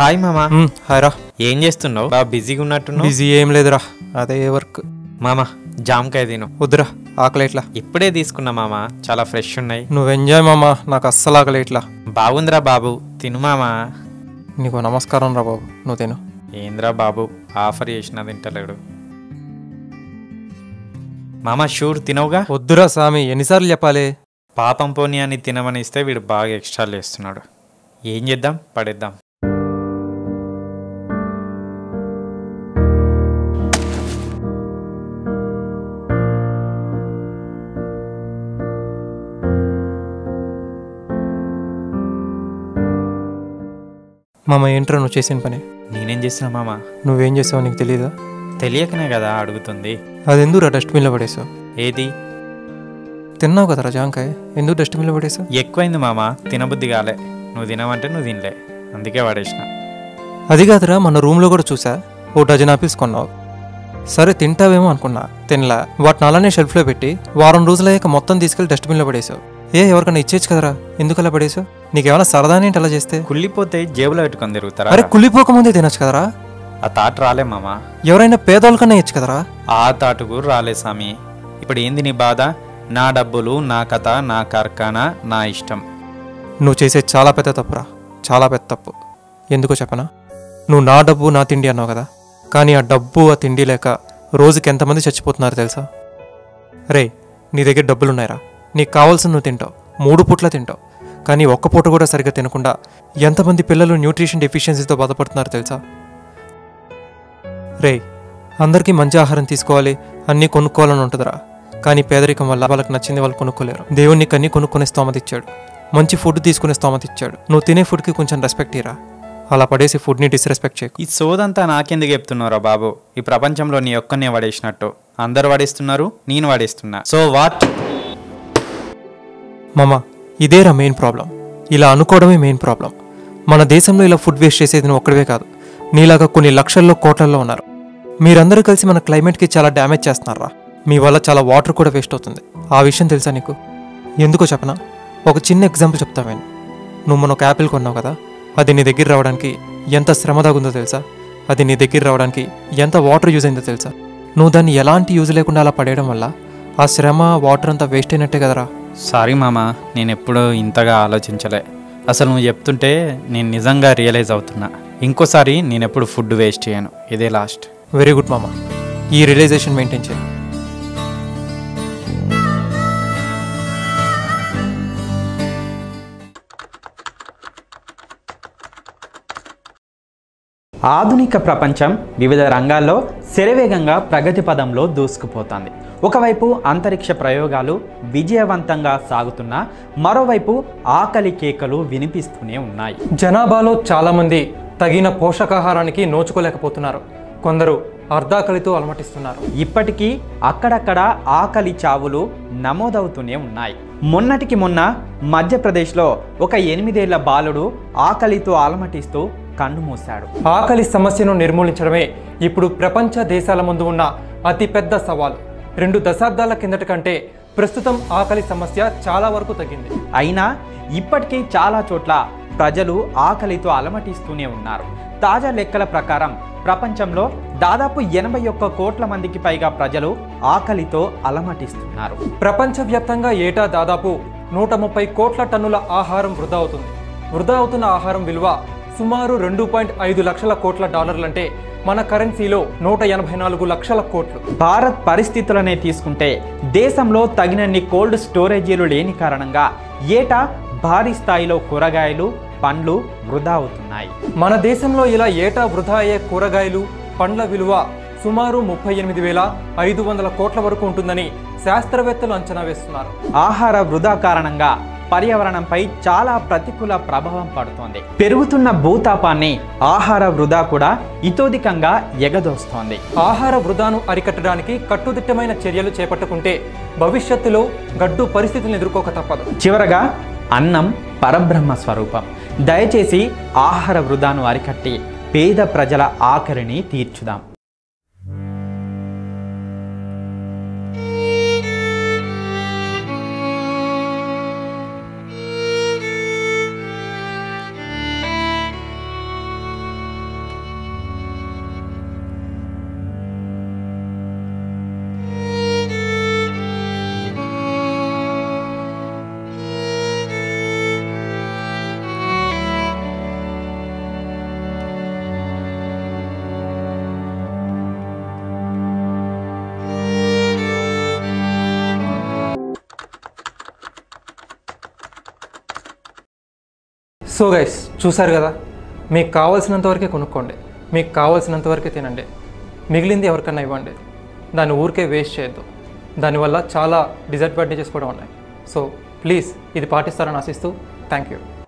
hi మామా మ్, hi రా ఏం చేస్తున్నావు బాగా బిజీగా ఉన్నట్టున్నావు బిజీ ఏం లేదురా అదే వర్క్ మామా జామకాయ తిను వద్దురా ఆకలి ఇట్లా ఇప్పుడే తీసుకున్నా మామా చాలా ఫ్రెష్ ఉన్నాయి నువ్వు ఎంజాయ్ మామా నాకు అస్సలు ఆకలి ఇట్లా బాగుందిరా బాబు తిను మామా నీకు నమస్కారం రా బాబు నువ్వు తిను ఏంద్రా బాబు ఆఫర్ చేసిన తింటలేడు మామా షూర్ తినవుగా వద్దురా స్వామి ఎన్నిసార్లు చెప్పాలి పాపం పోని అని తినమని ఇస్తే వీడు బాగా ఎక్స్ట్రా చేస్తున్నాడు ఏం చేద్దాం పడేద్దాం మామ ఏంట్రా నువ్వు చేసిన పని నేనేం చేసిన మామా నువ్వేం చేసావో నీకు తెలియదా తెలియకనే కదా అడుగుతుంది అది ఎందుకురా డస్ట్బిన్లో పడేసావు ఏది తిన్నావు కదరా జాంకాయ ఎందుకు డస్ట్బిన్లో పడేసావు ఎక్కువైంది మామ తినబుద్ధి కాలే నువ్వు తినమంటే నువ్వు తినలే అందుకే పడేసిన అది కాదురా మన రూమ్లో కూడా చూసా ఓ డజన్ ఆపిల్స్ కొన్నావు సరే తింటావేమో అనుకున్నా తినలా వాటిని అలానే షెల్ఫ్లో పెట్టి వారం రోజులయ్యాక మొత్తం తీసుకెళ్లి డస్ట్బిన్లో పడేసావు ఏ ఎవరికైనా ఇచ్చేచ్చు కదరా ఎందుకు అలా పడేసావు నీకేమైనా సరదాని ఏంటి అలా చేస్తే కుళ్ళిపోతే జేబులో పెట్టుకొని తిరుగుతారా అరే కుళ్ళిపోకముందే తినొచ్చు కదరా ఆ తాట రాలే మామ ఎవరైనా పేదోళ్ళకన్నా ఇచ్చు కదరా ఆ తాటుకు రాలే సామి ఇప్పుడు ఏంది నీ బాధ నా డబ్బులు నా కథ నా కార్ఖానా నా ఇష్టం నువ్వు చేసే చాలా పెద్ద తప్పురా చాలా పెద్ద తప్పు ఎందుకో చెప్పనా నువ్వు నా డబ్బు నా తిండి అన్నావు కదా కానీ ఆ డబ్బు ఆ తిండి లేక రోజుకి ఎంతమంది చచ్చిపోతున్నారు తెలుసా రే నీ దగ్గర డబ్బులున్నాయిరా నీకు కావాల్సిన నువ్వు తింటావు మూడు పూట్ల తింటావు కానీ ఒక్క పూట కూడా సరిగ్గా తినకుండా ఎంతమంది పిల్లలు న్యూట్రిషన్ డెఫిషియన్సీతో బాధపడుతున్నారు తెలుసా రే అందరికీ మంచి ఆహారం తీసుకోవాలి అన్నీ కొనుక్కోవాలని ఉంటుందిరా కానీ పేదరికం వల్ల వాళ్ళకి నచ్చింది వాళ్ళు కొనుక్కోలేరు దేవుడు నీకు అన్నీ కొనుక్కునే స్తోమత ఇచ్చాడు మంచి ఫుడ్ తీసుకునే స్తోమత ఇచ్చాడు నువ్వు తినే ఫుడ్కి కొంచెం రెస్పెక్ట్ ఇరా అలా పడేసి ఫుడ్ని డిస్రెస్పెక్ట్ చేయకు ఈ సోదంతా నాకెందుకు చెప్తున్నారా బాబు ఈ ప్రపంచంలో నీ ఒక్కనే పడేసినట్టు అందరు పడేస్తున్నారు నేను పడేస్తున్నా సో వాట్ మామ ఇదేరా మెయిన్ ప్రాబ్లం ఇలా అనుకోవడమే మెయిన్ ప్రాబ్లం మన దేశంలో ఇలా ఫుడ్ వేస్ట్ చేసేది నువ్వు ఒక్కడివే కాదు నీలాగా కొన్ని లక్షల్లో కోట్లల్లో ఉన్నారు మీరందరూ కలిసి మన క్లైమేట్కి చాలా డ్యామేజ్ చేస్తున్నారా మీ వల్ల చాలా వాటర్ కూడా వేస్ట్ అవుతుంది ఆ విషయం తెలుసా నీకు ఎందుకో చెప్పనా ఒక చిన్న ఎగ్జాంపుల్ చెప్తావేను నువ్వు మొన్న ఒక యాపిల్ కొన్నావు కదా అది నీ దగ్గర రావడానికి ఎంత శ్రమ దాగుందో తెలుసా అది నీ దగ్గర రావడానికి ఎంత వాటర్ యూజ్ అయిందో తెలుసా నువ్వు దాన్ని ఎలాంటి యూజ్ లేకుండా అలా పడేయడం వల్ల ఆ శ్రమ వాటర్ అంతా వేస్ట్ అయినట్టే కదరా సారీ మామ నేను ఎప్పుడూ ఇంతగా ఆలోచించలే అసలు నువ్వు చెప్తుంటే నేను నిజంగా రియలైజ్ అవుతున్నా ఇంకోసారి నేను ఎప్పుడు ఫుడ్ వేస్ట్ చేయను ఇదే లాస్ట్ వెరీ గుడ్ మామ ఈ రియలైజేషన్ మెయింటైన్ చేయి ఆధునిక ప్రపంచం వివిధ రంగాల్లో శరవేగంగా ప్రగతి పదంలో దూసుకుపోతోంది ఒకవైపు అంతరిక్ష ప్రయోగాలు విజయవంతంగా సాగుతున్నా మరోవైపు ఆకలి కేకలు వినిపిస్తూనే ఉన్నాయి జనాభాలో చాలామంది తగిన పోషకాహారానికి నోచుకోలేకపోతున్నారు కొందరు అర్ధాకలితో అలమటిస్తున్నారు ఇప్పటికీ అక్కడక్కడ ఆకలి చావులు నమోదవుతూనే ఉన్నాయి మొన్నటికి మొన్న మధ్యప్రదేశ్లో ఒక ఎనిమిదేళ్ల బాలుడు ఆకలితో అలమటిస్తూ కన్ను మూశాడు ఆకలి సమస్యను నిర్మూలించడమే ఇప్పుడు ప్రపంచ దేశాల ముందు ఉన్న అతిపెద్ద సవాలు రెండు దశాబ్దాల కిందట కంటే ప్రస్తుతం ఆకలి సమస్య చాలా వరకు తగ్గింది అయినా ఇప్పటికీ చాలా చోట్ల ప్రజలు ఆకలితో అలమటిస్తూనే ఉన్నారు తాజా లెక్కల ప్రకారం ప్రపంచంలో దాదాపు ఎనభై ఒక్క కోట్ల మందికి పైగా ప్రజలు ఆకలితో అలమటిస్తున్నారు ప్రపంచవ్యాప్తంగా ఏటా దాదాపు నూట ముప్పై కోట్ల టన్నుల ఆహారం వృధా అవుతుంది వృధా అవుతున్న ఆహారం విలువ సుమారు రెండు పాయింట్ ఐదు లక్షల కోట్ల డాలర్లంటే మన కరెన్సీలో నూట ఎనభై నాలుగు లక్షల కోట్లు భారత్ పరిస్థితులనే తీసుకుంటే దేశంలో తగినన్ని కోల్డ్ స్టోరేజీలు లేని కారణంగా ఏటా భారీ స్థాయిలో కూరగాయలు పండ్లు వృధా అవుతున్నాయి మన దేశంలో ఇలా ఏటా వృధా అయ్యే కూరగాయలు పండ్ల విలువ సుమారు ముప్పై ఎనిమిది వేల ఐదు వందల కోట్ల వరకు ఉంటుందని శాస్త్రవేత్తలు అంచనా వేస్తున్నారు ఆహార వృధా కారణంగా పర్యావరణంపై చాలా ప్రతికూల ప్రభావం పడుతోంది పెరుగుతున్న భూతాపాన్ని ఆహార వృధా కూడా ఇతోధికంగా ఎగదోస్తోంది ఆహార వృధాను అరికట్టడానికి కట్టుదిట్టమైన చర్యలు చేపట్టకుంటే భవిష్యత్తులో గడ్డు పరిస్థితులను ఎదుర్కోక తప్పదు చివరగా అన్నం పరబ్రహ్మ స్వరూపం దయచేసి ఆహార వృధాను అరికట్టి పేద ప్రజల ఆకలిని తీర్చుదాం సో గైస్ చూసారు కదా మీకు కావాల్సినంత వరకే కొనుక్కోండి మీకు కావాల్సినంత వరకే తినండి మిగిలింది ఎవరికన్నా ఇవ్వండి దాన్ని ఊరికే వేస్ట్ చేయొద్దు దానివల్ల చాలా డిసడ్వాంటేజెస్ కూడా ఉన్నాయి సో ప్లీజ్ ఇది పాటిస్తారని ఆశిస్తూ థ్యాంక్ యూ